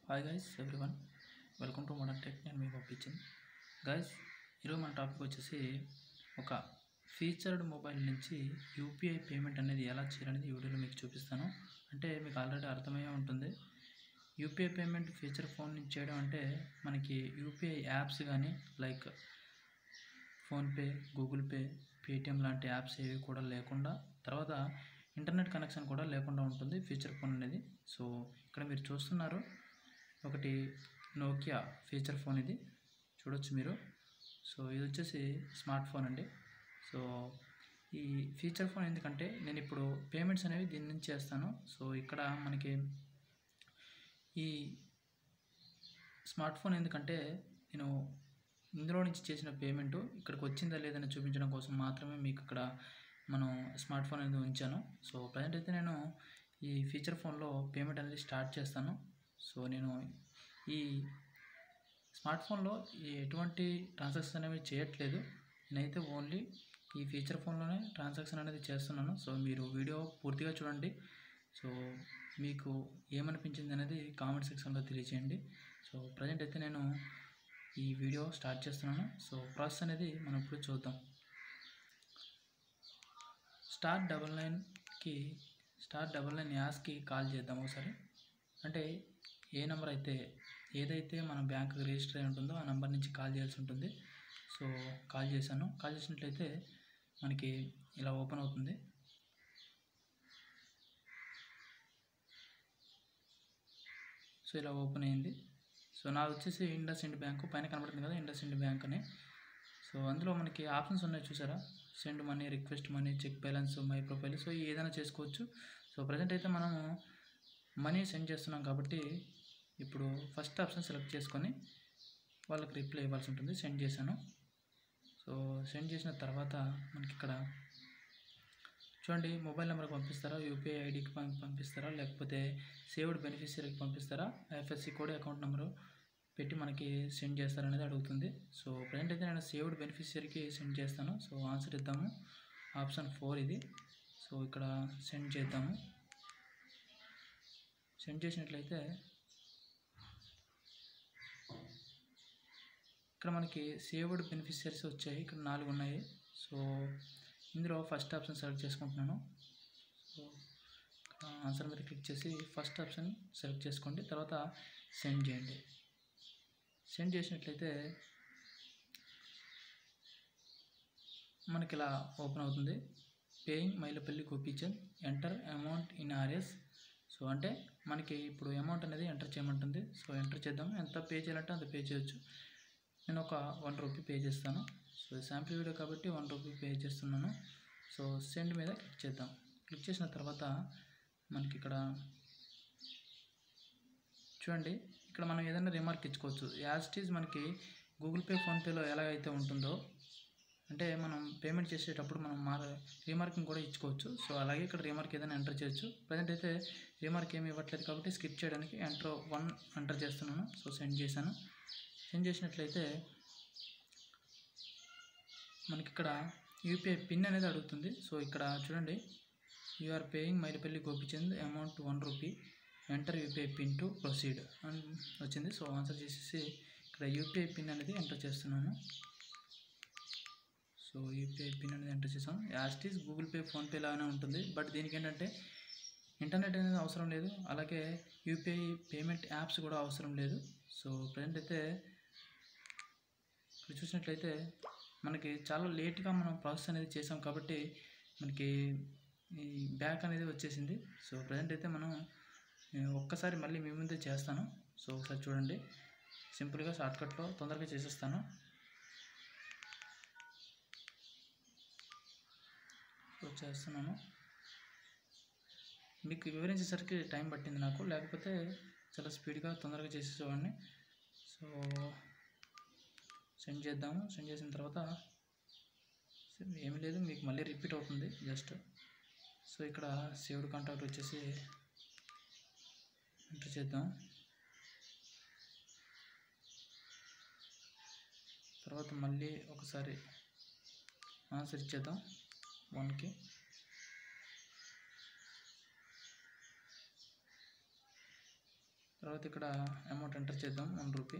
hi guys everyone welcome to modern tech నేను మీ పంపించింది గైస్ ఈరోజు మన టాపిక్ వచ్చేసి ఒక ఫీచర్డ్ మొబైల్ నుంచి యూపీఐ పేమెంట్ అనేది ఎలా చేయాలనేది ఈ వీడియోలో మీకు చూపిస్తాను అంటే మీకు ఆల్రెడీ అర్థమయ్యే ఉంటుంది యూపీఐ పేమెంట్ ఫీచర్ ఫోన్ నుంచి చేయడం అంటే మనకి యూపీఐ యాప్స్ కానీ like PhonePe Google Pay Paytm లాంటి యాప్స్ ఏవి కూడా లేకుండా తర్వాత ఇంటర్నెట్ కనెక్షన్ కూడా లేకుండా ఉంటుంది ఫీచర్ ఫోన్ అనేది సో ఇక్కడ మీరు చూస్తున్నారు ఒకటి నోకియా ఫీచర్ ఫోన్ ఇది చూడొచ్చు మీరు సో ఇది వచ్చేసి స్మార్ట్ ఫోన్ అండి సో ఈ ఫీచర్ ఫోన్ ఎందుకంటే నేను ఇప్పుడు పేమెంట్స్ అనేవి దీని నుంచి చేస్తాను సో ఇక్కడ మనకి ఈ స్మార్ట్ ఫోన్ ఎందుకంటే నేను ఇందులో నుంచి చేసిన పేమెంట్ ఇక్కడికి వచ్చిందా లేదని చూపించడం కోసం మాత్రమే మీకు ఇక్కడ మనం స్మార్ట్ ఫోన్ అనేది ఉంచాను సో ప్రజెంట్ అయితే నేను ఈ ఫీచర్ ఫోన్లో పేమెంట్ అనేది స్టార్ట్ చేస్తాను సో నేను ఈ స్మార్ట్ ఫోన్లో ఎటువంటి ట్రాన్సాక్షన్ అనేవి చేయట్లేదు నేనైతే ఓన్లీ ఈ ఫీచర్ ఫోన్లోనే ట్రాన్సాక్షన్ అనేది చేస్తున్నాను సో మీరు వీడియో పూర్తిగా చూడండి సో మీకు ఏమనిపించింది అనేది కామెంట్ సెక్షన్లో తెలియచేయండి సో ప్రజెంట్ అయితే నేను ఈ వీడియో స్టార్ట్ చేస్తున్నాను సో ప్రాసెస్ అనేది మనం ఇప్పుడు చూద్దాం స్టార్ డబల్ నైన్కి స్టార్ డబల్ నైన్ యాస్కి కాల్ చేద్దాం ఒకసారి అంటే ఏ నెంబర్ అయితే ఏదైతే మన బ్యాంక్కి రిజిస్టర్ అయి ఉంటుందో ఆ నెంబర్ నుంచి కాల్ చేయాల్సి ఉంటుంది సో కాల్ చేశాను కాల్ చేసినట్లయితే మనకి ఇలా ఓపెన్ అవుతుంది సో ఇలా ఓపెన్ అయింది సో నాది వచ్చేసి ఇండస్ ఇండ్ బ్యాంక్ పైన కనబడుతుంది కదా ఇండస్ ఇండ్ బ్యాంక్ అని సో అందులో మనకి ఆప్షన్స్ ఉన్నాయి చూసారా send money request money check balance my profile so ఏదైనా చేసుకోవచ్చు సో ప్రజెంట్ అయితే మనము మనీ సెండ్ చేస్తున్నాం కాబట్టి ఇప్పుడు ఫస్ట్ ఆప్షన్ సెలెక్ట్ చేసుకొని వాళ్ళకి రిప్లై ఇవ్వాల్సి ఉంటుంది సెండ్ చేశాను సో సెండ్ చేసిన తర్వాత మనకి ఇక్కడ చూడండి మొబైల్ నెంబర్కి పంపిస్తారా యూపీఐ ఐడికి పంపిస్తారా లేకపోతే సేవ్డ్ బెనిఫిషియరీకి పంపిస్తారా ఐఎఫ్ఎస్సి కోడ్ అకౌంట్ నెంబరు పెట్టి మనకి సెండ్ చేస్తారనేది అడుగుతుంది సో ప్రజెంట్ అయితే నేను సేవ్డ్ బెనిఫిషియరీకి సెండ్ చేస్తాను సో ఆన్సర్ ఇద్దాము ఆప్షన్ ఫోర్ ఇది సో ఇక్కడ సెండ్ చేద్దాము సెండ్ చేసినట్లయితే ఇక్కడ మనకి సేవ్డ్ బెనిఫిషియరీస్ వచ్చాయి ఇక్కడ నాలుగు ఉన్నాయి సో ఇందులో ఫస్ట్ ఆప్షన్ సెలెక్ట్ చేసుకుంటున్నాను సో ఆన్సర్ మీద క్లిక్ చేసి ఫస్ట్ ఆప్షన్ సెలెక్ట్ చేసుకోండి తర్వాత సెండ్ చేయండి సెండ్ చేసినట్లయితే మనకి ఇలా ఓపెన్ అవుతుంది paying Mylapalli Gopichand enter amount in RS so అంటే మనకి ఇప్పుడు అమౌంట్ అనేది ఎంటర్ చేయమంటుంది సో ఎంటర్ చేద్దాం ఎంత పే చేయాలంటే అంత పే చేయొచ్చు నేను ఒక వన్ రూపీ పే చేస్తాను సో శాంపిల్ వీడియో కాబట్టి వన్ రూపీ పే చేస్తున్నాను సో సెండ్ మీద క్లిక్ చేద్దాం క్లిక్ చేసిన తర్వాత మనకి ఇక్కడ చూడండి ఇక్కడ మనం ఏదైనా రిమార్క్ ఇచ్చుకోవచ్చు యాస్టీజ్ మనకి గూగుల్ పే ఫోన్పేలో ఎలాగైతే ఉంటుందో అంటే మనం పేమెంట్ చేసేటప్పుడు మనం మా రీమార్కింగ్ కూడా ఇచ్చుకోవచ్చు సో అలాగే ఇక్కడ రీమార్క్ ఏదైనా ఎంటర్ చేయొచ్చు ప్రజెంట్ అయితే రీమార్క్ ఏమి ఇవ్వట్లేదు కాబట్టి స్కిప్ చేయడానికి ఎంటర్ వన్ ఎంటర్ చేస్తున్నాను సో సెండ్ చేశాను సెండ్ చేసినట్లయితే మనకి ఇక్కడ యూపీఐ పిన్ అనేది అడుగుతుంది సో ఇక్కడ చూడండి you are paying Mylapalli Gopichand amount one rupee enter UPI pin to proceed అని వచ్చింది సో ఆన్సర్ చేసేసి ఇక్కడ యూపీఐ పిన్ అనేది ఎంటర్ చేస్తున్నాను సో యూపీఐ పిన్ అనేది ఎంటర్ చేసాం యాస్టీస్ గూగుల్ పే ఫోన్పే లాగానే ఉంటుంది బట్ దీనికి ఏంటంటే ఇంటర్నెట్ అనేది అవసరం లేదు అలాగే యూపీఐ పేమెంట్ యాప్స్ కూడా అవసరం లేదు సో ప్రజెంట్ అయితే ఇక్కడ చూసినట్లయితే మనకి చాలా లేట్గా మనం ప్రాసెస్ అనేది చేసాం కాబట్టి మనకి ఈ బ్యాక్ అనేది వచ్చేసింది సో ప్రజెంట్ అయితే మనం ఒక్కసారి మళ్ళీ మీ ముందే చేస్తాను సో ఒకసారి చూడండి సింపుల్గా షార్ట్కట్లో తొందరగా చేసేస్తాను సో చేస్తున్నాను మీకు వివరించేసరికి టైం పట్టింది నాకు లేకపోతే చాలా స్పీడ్గా తొందరగా చేసేసేవాడిని సో సెండ్ చేద్దాము సెండ్ చేసిన తర్వాత ఏమీ లేదు మీకు మళ్ళీ రిపీట్ అవుతుంది జస్ట్ సో ఇక్కడ సేవ్డ్ కాంటాక్ట్ వచ్చేసి ఎంటర్ చేద్దాం తర్వాత మళ్ళీ ఒకసారి ఆన్సర్ ఇచ్చేద్దాం వన్కి తర్వాత ఇక్కడ అమౌంట్ ఎంటర్ చేద్దాం వన్ రూపీ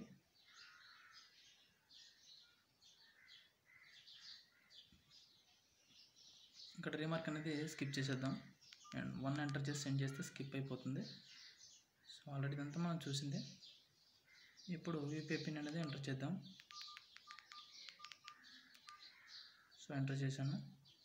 ఇక్కడ రీమార్క్ అనేది స్కిప్ చేసేద్దాం అండ్ వన్ ఎంటర్ చేసి సెండ్ చేస్తే స్కిప్ అయిపోతుంది సో ఆల్రెడీ ఇదంతా మనం చూసిందే ఇప్పుడు యూపీఐ పిన్ అనేది ఎంటర్ చేద్దాం సో ఎంటర్ చేశాను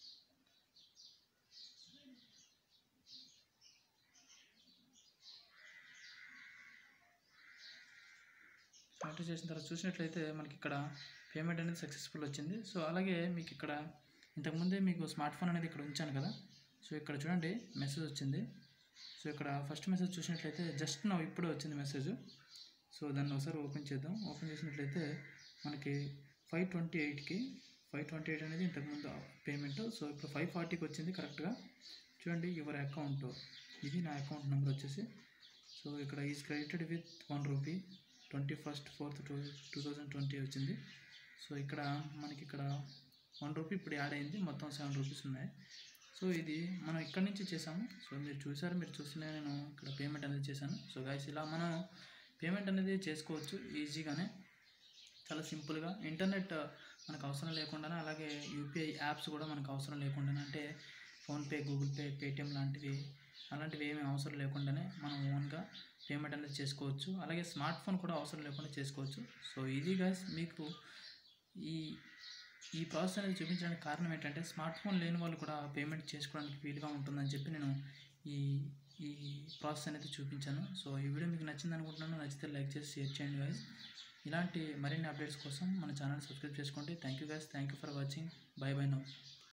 సో ఎంటర్ చేసిన తర్వాత చూసినట్లయితే మనకి ఇక్కడ పేమెంట్ అనేది సక్సెస్ఫుల్ వచ్చింది సో అలాగే మీకు ఇక్కడ ఇంతకుముందే మీకు స్మార్ట్ ఫోన్ అనేది ఇక్కడ ఉంచాను కదా సో ఇక్కడ చూడండి మెసేజ్ వచ్చింది సో ఇక్కడ ఫస్ట్ మెసేజ్ చూసినట్లయితే జస్ట్ నా ఇప్పుడే వచ్చింది మెసేజ్ సో దాన్ని ఒకసారి ఓపెన్ చేద్దాం ఓపెన్ చేసినట్లయితే మనకి ఫైవ్ ట్వంటీ ఎయిట్కి ఫైవ్ ట్వంటీ ఎయిట్ అనేది ఇంతకుముందు పేమెంట్ సో ఇప్పుడు ఫైవ్ ఫార్టీకి వచ్చింది కరెక్ట్గా చూడండి యువర్ అకౌంట్ ఇది నా అకౌంట్ నెంబర్ వచ్చేసి సో ఇక్కడ is credited with one rupee twenty first fourth two two thousand twenty వచ్చింది సో ఇక్కడ మనకి ఇక్కడ వన్ రూపీ ఇప్పుడు యాడ్ అయింది మొత్తం సెవెన్ రూపీస్ ఉన్నాయి సో ఇది మనం ఇక్కడ నుంచి చేసాము సో మీరు చూసారు మీరు చూస్తూనే నేను ఇక్కడ పేమెంట్ అనేది చేశాను సో గైస్ ఇలా మనం పేమెంట్ అనేది చేసుకోవచ్చు ఈజీగానే చాలా సింపుల్గా ఇంటర్నెట్ మనకు అవసరం లేకుండానే అలాగే యూపీఐ యాప్స్ కూడా మనకు అవసరం లేకుండానే అంటే ఫోన్పే గూగుల్ పే పేటిఎం లాంటివి అలాంటివి ఏమీ అవసరం లేకుండానే మనం ఓన్గా పేమెంట్ అనేది చేసుకోవచ్చు అలాగే స్మార్ట్ ఫోన్ కూడా అవసరం లేకుండా చేసుకోవచ్చు సో ఇది గైస్ మీకు ఈ ఈ ప్రాసెస్ అనేది చూపించడానికి కారణం ఏంటంటే స్మార్ట్ ఫోన్ లేని వాళ్ళు కూడా పేమెంట్ చేసుకోవడానికి వీలుగా ఉంటుందని చెప్పి నేను ఈ ఈ ప్రాసెస్ అనేది చూపించాను సో ఈ వీడియో మీకు నచ్చింది అనుకుంటున్నాను నచ్చితే లైక్ చేసి షేర్ చేయండి గైస్ ఇలాంటి మరిన్ని అప్డేట్స్ కోసం మన ఛానల్ సబ్స్క్రైబ్ చేసుకోండి thank you guys thank you for watching bye bye now